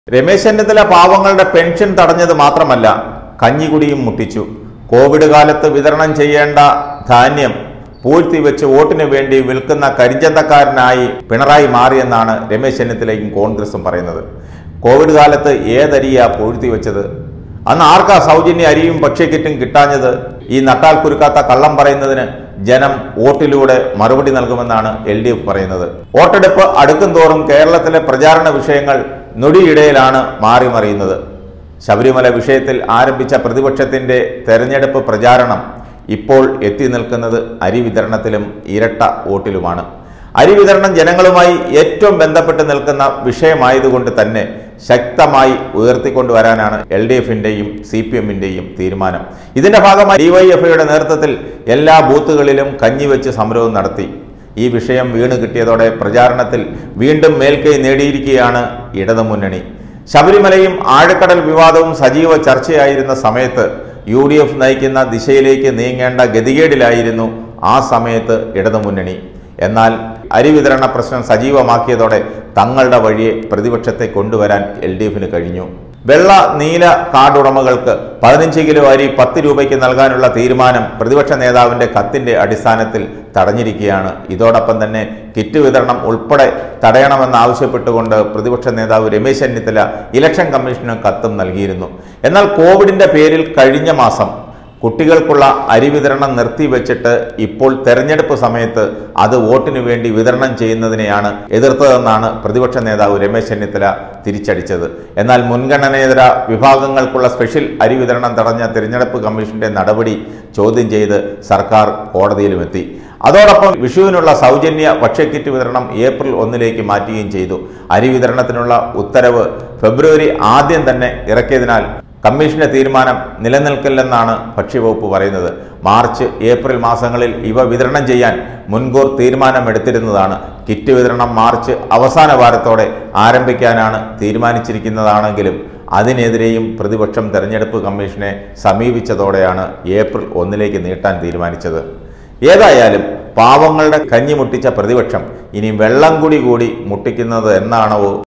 രമേശ് ചെന്നിത്തല പാവങ്ങളുടെ പെൻഷൻ തടഞ്ഞത് മാത്രമല്ല കഞ്ഞികുടിയും മുട്ടിച്ചു കോവിഡ് കാലത്ത് വിതരണം ചെയ്യേണ്ട ധാന്യം പൂഴ്ത്തി വെച്ച് വോട്ടിന് വേണ്ടി വിൽക്കുന്ന കരിഞ്ചന്തക്കാരനായി പിണറായി മാറിയെന്നാണ് രമേശ് ചെന്നിത്തലയും കോൺഗ്രസും പറയുന്നത് കോവിഡ് കാലത്ത് ഏതരിയാ പൂഴ്ത്തി വെച്ചത് അന്ന് ആർക്കാ സൗജന്യ അരിയും ഭക്ഷ്യക്കിറ്റും കിട്ടാഞ്ഞത് ഈ നട്ടാൽ കുരുക്കാത്ത കള്ളം പറയുന്നതിന് ജനം വോട്ടിലൂടെ മറുപടി നൽകുമെന്നാണ് എൽ ഡി എഫ് പറയുന്നത് വോട്ടെടുപ്പ് അടുക്കും തോറും കേരളത്തിലെ പ്രചാരണ വിഷയങ്ങൾ നൊടിയിടയിലാണ് മാറിമറിയുന്നത് ശബരിമല വിഷയത്തിൽ ആരംഭിച്ച പ്രതിപക്ഷത്തിന്റെ തെരഞ്ഞെടുപ്പ് പ്രചാരണം ഇപ്പോൾ എത്തി നിൽക്കുന്നത് അരി വിതരണത്തിലും ഇരട്ട വോട്ടിലുമാണ് അരി വിതരണം ജനങ്ങളുമായി ഏറ്റവും ബന്ധപ്പെട്ട് നിൽക്കുന്ന വിഷയമായതുകൊണ്ട് തന്നെ ശക്തമായി ഉയർത്തിക്കൊണ്ടുവരാനാണ് എൽ ഡി എഫിന്റെയും സി പി എമ്മിന്റെയും തീരുമാനം ഇതിന്റെ ഭാഗമായി ഡിവൈഎഫ്ഐയുടെ നേതൃത്വത്തിൽ എല്ലാ ബൂത്തുകളിലും കഞ്ഞിവെച്ച് സമരവും നടത്തി ഈ വിഷയം വീണ് കിട്ടിയതോടെ പ്രചാരണത്തിൽ വീണ്ടും മേൽക്കൈ നേടിയിരിക്കുകയാണ് ഇടതുമുന്നണി ശബരിമലയും ആഴക്കടൽ വിവാദവും സജീവ ചർച്ചയായിരുന്ന സമയത്ത് യു ഡി എഫ് നയിക്കുന്ന ദിശയിലേക്ക് നീങ്ങേണ്ട ഗതികേടിലായിരുന്നു ആ സമയത്ത് ഇടതുമുന്നണി എന്നാൽ അരി വിതരണ പ്രശ്നം സജീവമാക്കിയതോടെ തങ്ങളുടെ വഴിയെ പ്രതിപക്ഷത്തെ കൊണ്ടുവരാൻ എൽ ഡി എഫിന് കഴിഞ്ഞു വെള്ള നീല കാർഡ് ഉടമകൾക്ക് പതിനഞ്ച് കിലോ അരി പത്ത് രൂപയ്ക്ക് നൽകാനുള്ള തീരുമാനം പ്രതിപക്ഷ നേതാവിന്റെ കത്തിന്റെ അടിസ്ഥാനത്തിൽ തടഞ്ഞിരിക്കുകയാണ് ഇതോടൊപ്പം തന്നെ കിറ്റ് വിതരണം ഉൾപ്പെടെ തടയണമെന്നാവശ്യപ്പെട്ടുകൊണ്ട് പ്രതിപക്ഷ നേതാവ് രമേശ് ചെന്നിത്തല ഇലക്ഷൻ കമ്മീഷന് കത്തും നൽകിയിരുന്നു എന്നാൽ കോവിഡിന്റെ പേരിൽ കഴിഞ്ഞ മാസം കുട്ടികൾക്കുള്ള അരി വിതരണം നിർത്തിവെച്ചിട്ട് ഇപ്പോൾ തെരഞ്ഞെടുപ്പ് സമയത്ത് അത് വോട്ടിനു വേണ്ടി വിതരണം ചെയ്യുന്നതിനെയാണ് എതിർത്തതെന്നാണ് പ്രതിപക്ഷ നേതാവ് രമേശ് ചെന്നിത്തല തിരിച്ചടിച്ചത് എന്നാൽ മുൻഗണനേതര വിഭാഗങ്ങൾക്കുള്ള സ്പെഷ്യൽ അരി വിതരണം തടഞ്ഞ തിരഞ്ഞെടുപ്പ് കമ്മീഷന്റെ നടപടി ചോദ്യം ചെയ്ത് സർക്കാർ കോടതിയിലുമെത്തി അതോടൊപ്പം വിഷുവിനുള്ള സൗജന്യ ഭക്ഷ്യക്കിറ്റ് വിതരണം ഏപ്രിൽ ഒന്നിലേക്ക് മാറ്റുകയും ചെയ്തു അരി വിതരണത്തിനുള്ള ഉത്തരവ് ഫെബ്രുവരി ആദ്യം തന്നെ ഇറക്കിയതിനാൽ കമ്മീഷന്റെ തീരുമാനം നിലനിൽക്കില്ലെന്നാണ് ഭക്ഷ്യവകുപ്പ് പറയുന്നത് മാർച്ച് ഏപ്രിൽ മാസങ്ങളിൽ ഇവ വിതരണം ചെയ്യാൻ മുൻകൂർ തീരുമാനമെടുത്തിരുന്നതാണ് കിറ്റ് വിതരണം മാർച്ച് അവസാന വാരത്തോടെ ആരംഭിക്കാനാണ് തീരുമാനിച്ചിരിക്കുന്നതാണെങ്കിലും അതിനെതിരെയും പ്രതിപക്ഷം തെരഞ്ഞെടുപ്പ് കമ്മീഷനെ സമീപിച്ചതോടെയാണ് ഏപ്രിൽ ഒന്നിലേക്ക് നീട്ടാൻ തീരുമാനിച്ചത് ഏതായാലും പാവങ്ങളുടെ കഞ്ഞി മുട്ടിച്ച പ്രതിപക്ഷം ഇനി വെള്ളം കുടി കൂടി മുട്ടിക്കുന്നത് എന്നാണോ